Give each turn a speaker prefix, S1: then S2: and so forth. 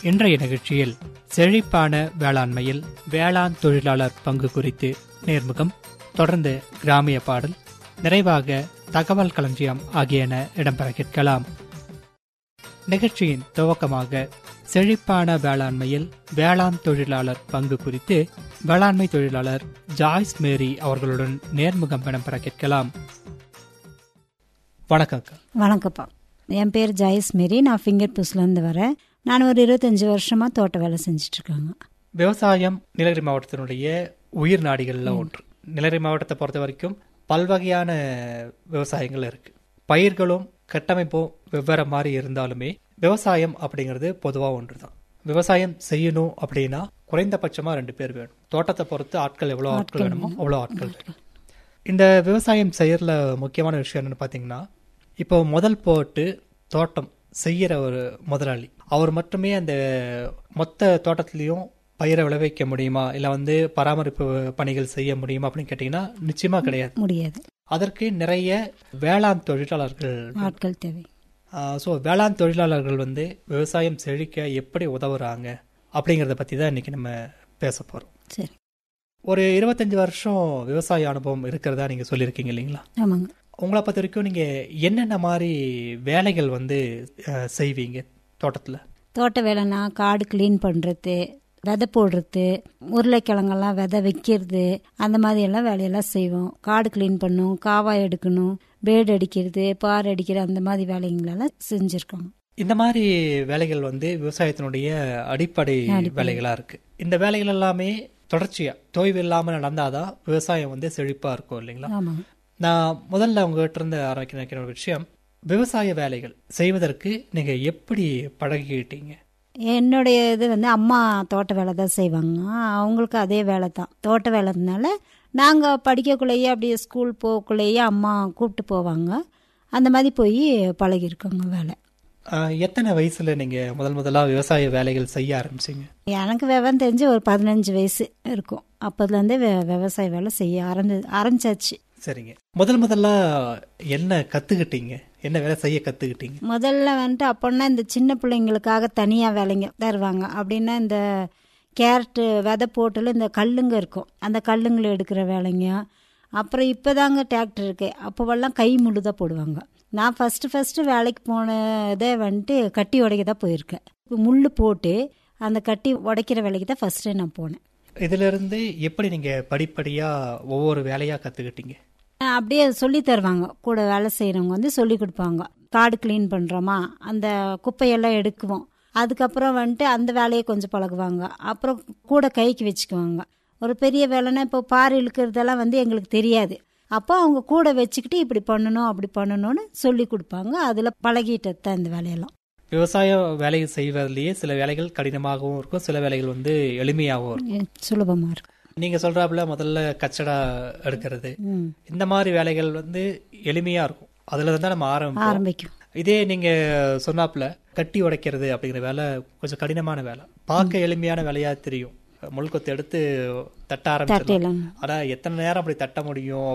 S1: இன்றைய நிகழ்ச்சியில் செழிப்பான வேளாண்மையில் வேளாண் தொழிலாளர் பங்கு குறித்து நேர்முகம் தொடர்ந்து கிராமிய பாடல் நிறைவாக தகவல் களஞ்சியம் ஆகியன இடம்பெற கேட்கலாம் நிகழ்ச்சியின் துவக்கமாக செழிப்பான வேளாண்மையில் வேளாண் தொழிலாளர் பங்கு குறித்து வேளாண்மை தொழிலாளர் ஜாய்ஸ் மேரி அவர்களுடன் நேர்முகம் இடம்பெற கேட்கலாம் வணக்கம் அக்கா.
S2: வணக்கம்ப்பா என் பேர் ஜாயஸ் மேரி நான் ஃபிங்கர் புஸ்லேருந்து வரேன் நான் ஒரு இருபத்தஞ்சி வருஷமாக தோட்ட வேலை செஞ்சிட்ருக்காங்க
S1: விவசாயம் நீலகிரி மாவட்டத்தினுடைய உயிர் நாடிகள்ல ஒன்று நீலகிரி மாவட்டத்தை பொறுத்த வரைக்கும் பல்வகையான விவசாயங்கள் இருக்கு பயிர்களும் கட்டமைப்பும் வெவ்வேறு மாதிரி இருந்தாலுமே விவசாயம் அப்படிங்கிறது பொதுவா ஒன்று தான் விவசாயம் செய்யணும் அப்படின்னா குறைந்தபட்சமா ரெண்டு பேர் வேணும் தோட்டத்தை பொறுத்து ஆட்கள் எவ்வளவு ஆட்கள் வேணுமோ அவ்வளவு ஆட்கள் வேணும் இந்த விவசாயம் செய்யறதுல முக்கியமான விஷயம் என்னன்னு பாத்தீங்கன்னா இப்போ முதல் போட்டு தோட்டம் செய்யற ஒரு முதலாளி அவர் மட்டுமே அந்த மொத்த தோட்டத்திலையும் பயிரை விளைவிக்க முடியுமா இல்ல வந்து பராமரிப்பு பணிகள் செய்ய முடியுமா அப்படின்னு கேட்டீங்கன்னா நிச்சயமா கிடையாது
S2: முடியாது
S1: அதற்கு நிறைய வேளாண் தொழிலாளர்கள்
S2: ஆட்கள் தேவை
S1: ஸோ வேளாண் தொழிலாளர்கள் வந்து விவசாயம் செழிக்க எப்படி உதவுறாங்க அப்படிங்கறத பத்தி தான் இன்னைக்கு நம்ம பேச போறோம்
S2: சரி
S1: ஒரு இருபத்தஞ்சு வருஷம் விவசாய அனுபவம் இருக்கிறதா நீங்க சொல்லியிருக்கீங்க இல்லைங்களா
S2: ஆமாங்க
S1: உங்களை பொறுத்த வரைக்கும் நீங்க என்னென்ன மாதிரி வேலைகள் வந்து அஹ், செய்வீங்க தோட்டத்துல
S2: தோட்ட வேலைனா காடு க்ளீன் பண்ணுறது விதை போடுறது உருளைக்கிழங்கெல்லாம் விதை வைக்கிறது அந்த மாதிரி எல்லாம் வேலையெல்லாம் செய்வோம் காடு க்ளீன் பண்ணும் காவாய் எடுக்கணும் பேடு அடிக்கிறது பார் அடிக்கிறது அந்த மாதிரி வேலைங்களெல்லாம் செஞ்சுருக்கோம்
S1: இந்த மாதிரி வேலைகள் வந்து விவசாயத்தினுடைய அடிப்படை வேலைகளா இருக்கு இந்த வேலைகள் எல்லாமே தொடர்ச்சியா தொய்வு இல்லாம நடந்தாதான் விவசாயம் வந்து செழிப்பா இருக்கும் இல்லைங்களா
S2: ஆமாங்க
S1: நான் முதல்ல உங்ககிட்ட இருந்து ஆரம்பிக்க நினைக்கிற ஒரு விஷயம் விவசாய வேலைகள் செய்வதற்கு நீங்க எப்படி பழகிக்கிட்டீங்க
S2: என்னுடைய இது வந்து அம்மா தோட்ட வேலை தான் செய்வாங்க அவங்களுக்கு அதே வேலை தான் தோட்ட வேலைனால நாங்கள் படிக்கக்குள்ளேயே அப்படியே ஸ்கூல் போகக்குள்ளேயே அம்மா கூப்பிட்டு போவாங்க அந்த மாதிரி போய் பழகிருக்கோங்க வேலை
S1: அஹ், எத்தனை வயசுல நீங்க முதல் முதலா விவசாய வேலைகள் செய்ய ஆரம்பிச்சீங்க
S2: எனக்கு விவரம் தெரிஞ்சு ஒரு பதினஞ்சு வயசு இருக்கும் அப்போதுலேருந்தே வெ விவசாய வேலை செய்ய ஆரம்பி ஆரம்பிச்சாச்சு
S1: சரிங்க முதல் முதல்ல என்ன கத்துக்கிட்டீங்க என்ன வேலை செய்ய கத்துக்கிட்டீங்க
S2: முதல்ல வந்துட்டு அப்போன்னா இந்த சின்ன பிள்ளைங்களுக்காக தனியாக வேலைங்க தருவாங்க அப்படின்னா இந்த கேரட்டு விதை போட்டுல இந்த கல்லுங்க இருக்கும் அந்த கல்லுங்களை எடுக்கிற வேலைங்க அப்புறம் இப்போதாங்க டிராக்டர் இருக்கு அப்போவெல்லாம் கை முழுதாக போடுவாங்க நான் ஃபஸ்ட்டு ஃபஸ்ட்டு வேலைக்கு போனதே வந்துட்டு கட்டி உடைக்க தான் போயிருக்கேன் இப்போ முள் போட்டு அந்த கட்டி உடைக்கிற வேலைக்கு தான் ஃபஸ்ட்டு நான் போனேன்
S1: இதுல இருந்து எப்படி நீங்க படிப்படியா ஒவ்வொரு வேலையா கத்துக்கிட்டீங்க
S2: அப்படியே சொல்லி தருவாங்க கூட வேலை செய்கிறவங்க வந்து சொல்லி கொடுப்பாங்க காடு க்ளீன் பண்ணுறோமா அந்த குப்பையெல்லாம் எடுக்குவோம் அதுக்கப்புறம் வந்துட்டு அந்த வேலையை கொஞ்சம் பழகுவாங்க அப்புறம் கூட கைக்கு வச்சுக்குவாங்க ஒரு பெரிய வேலைன்னா இப்போ பாறை இழுக்கிறதெல்லாம் வந்து எங்களுக்கு தெரியாது அப்போ அவங்க கூட வச்சுக்கிட்டு இப்படி பண்ணணும் அப்படி பண்ணணும்னு சொல்லி கொடுப்பாங்க அதில் பழகிட்டது தான் இந்த வேலையெல்லாம்
S1: விவசாய வேலையை செய்வதிலேயே சில வேலைகள் கடினமாகவும் இருக்கும் சில வேலைகள் வந்து எளிமையாகவும் இருக்கும்
S2: சுலபமாக இருக்கும்
S1: நீங்க சொல்றாப்புல முதல்ல கச்சடா எடுக்கிறது
S2: ம்
S1: இந்த மாதிரி வேலைகள் வந்து எளிமையா இருக்கும் அதுல இருந்தா நம்ம ஆரம்பிப்போம்
S2: ஆரம்பிக்கும்
S1: இதே நீங்க சொன்னாப்புல கட்டி உடைக்கிறது அப்படிங்கிற வேலை கொஞ்சம் கடினமான வேலை பார்க்க எளிமையான வேலையா தெரியும் முள்கொத்து எடுத்து தட்ட ஆரம்பிச்சிடலாம்
S2: தட்டையெல்லாம்
S1: ஆனா எத்தனை நேரம் அப்படி தட்ட முடியும்